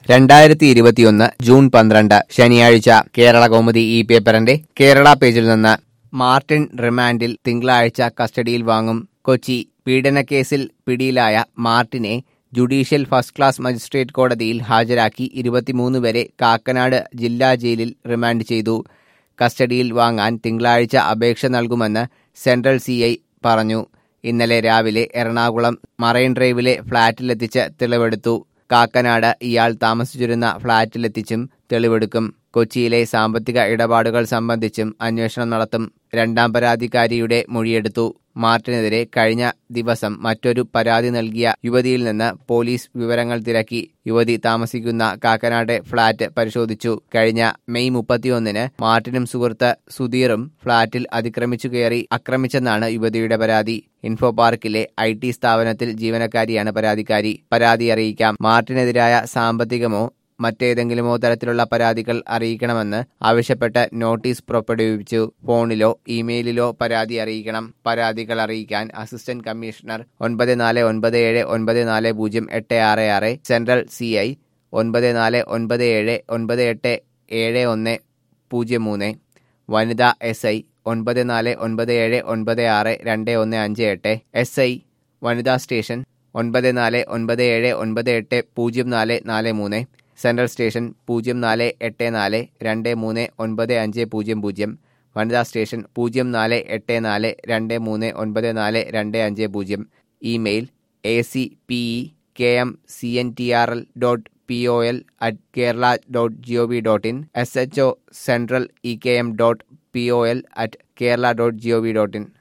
രണ്ടായിരത്തി ഇരുപത്തിയൊന്ന് ജൂൺ പന്ത്രണ്ട് ശനിയാഴ്ച കേരള കൗമുദി ഈ പേപ്പറിന്റെ കേരള പേജിൽ നിന്ന് മാർട്ടിൻ റിമാൻഡിൽ തിങ്കളാഴ്ച കസ്റ്റഡിയിൽ വാങ്ങും കൊച്ചി പീഡനക്കേസിൽ പിടിയിലായ മാർട്ടിനെ ജുഡീഷ്യൽ ഫസ്റ്റ് ക്ലാസ് മജിസ്ട്രേറ്റ് കോടതിയിൽ ഹാജരാക്കി ഇരുപത്തിമൂന്ന് വരെ കാക്കനാട് ജില്ലാ ജയിലിൽ റിമാൻഡ് ചെയ്തു കസ്റ്റഡിയിൽ വാങ്ങാൻ തിങ്കളാഴ്ച അപേക്ഷ നൽകുമെന്ന് സെൻട്രൽ സി പറഞ്ഞു ഇന്നലെ രാവിലെ എറണാകുളം മറൈൻ ഡ്രൈവിലെ ഫ്ളാറ്റിലെത്തിച്ച് തെളിവെടുത്തു കാക്കനാട് ഇയാൾ താമസിച്ചിരുന്ന ഫ്ളാറ്റിലെത്തിച്ചും തെളിവെടുക്കും കൊച്ചിയിലെ സാമ്പത്തിക ഇടപാടുകൾ സംബന്ധിച്ചും അന്വേഷണം നടത്തും രണ്ടാം പരാതിക്കാരിയുടെ മൊഴിയെടുത്തു മാർട്ടിനെതിരെ കഴിഞ്ഞ ദിവസം മറ്റൊരു പരാതി നൽകിയ യുവതിയിൽ നിന്ന് പോലീസ് വിവരങ്ങൾ തിരക്കി യുവതി താമസിക്കുന്ന കാക്കനാട് ഫ്ളാറ്റ് പരിശോധിച്ചു കഴിഞ്ഞ മെയ് മുപ്പത്തിയൊന്നിന് മാർട്ടിനും സുഹൃത്ത് സുധീറും ഫ്ളാറ്റിൽ അതിക്രമിച്ചു കയറി ആക്രമിച്ചെന്നാണ് യുവതിയുടെ പരാതി ഇൻഫോ പാർക്കിലെ ഐ ടി സ്ഥാപനത്തിൽ ജീവനക്കാരിയാണ് പരാതിക്കാരി പരാതി അറിയിക്കാം മാർട്ടിനെതിരായ സാമ്പത്തികമോ മറ്റേതെങ്കിലുമോ തരത്തിലുള്ള പരാതികൾ അറിയിക്കണമെന്ന് ആവശ്യപ്പെട്ട് നോട്ടീസ് പുറപ്പെടുവിച്ചു ഫോണിലോ ഇമെയിലിലോ പരാതി അറിയിക്കണം പരാതികൾ അറിയിക്കാൻ അസിസ്റ്റന്റ് കമ്മീഷണർ ഒൻപത് നാല് ഒൻപത് ഏഴ് ഒൻപത് നാല് പൂജ്യം എട്ട് ആറ് ആറ് സെൻട്രൽ സി ഐ ഒൻപത് നാല് ഒൻപത് ഏഴ് ഒൻപത് എട്ട് ഏഴ് ഒന്ന് പൂജ്യം മൂന്ന് വനിതാ എസ് ഐ ഒൻപത് നാല് ഒൻപത് ഏഴ് ഒൻപത് ആറ് രണ്ട് ഒന്ന് അഞ്ച് എട്ട് എസ് ഐ വനിതാ സ്റ്റേഷൻ ഒൻപത് നാല് ഒൻപത് ഏഴ് ഒൻപത് എട്ട് പൂജ്യം നാല് നാല് മൂന്ന് സെൻട്രൽ സ്റ്റേഷൻ പൂജ്യം നാല് എട്ട് നാല് രണ്ട് മൂന്ന് ഒൻപത് അഞ്ച് പൂജ്യം പൂജ്യം വനിതാ സ്റ്റേഷൻ പൂജ്യം നാല് എട്ട് നാല് രണ്ട് മൂന്ന് ഒൻപത് നാല് രണ്ട് അഞ്ച് പൂജ്യം email A C P E K M C N T R L dot P O L at Kerala dot G O V dot in S H O central E K M dot P O L at Kerala dot G O V dot in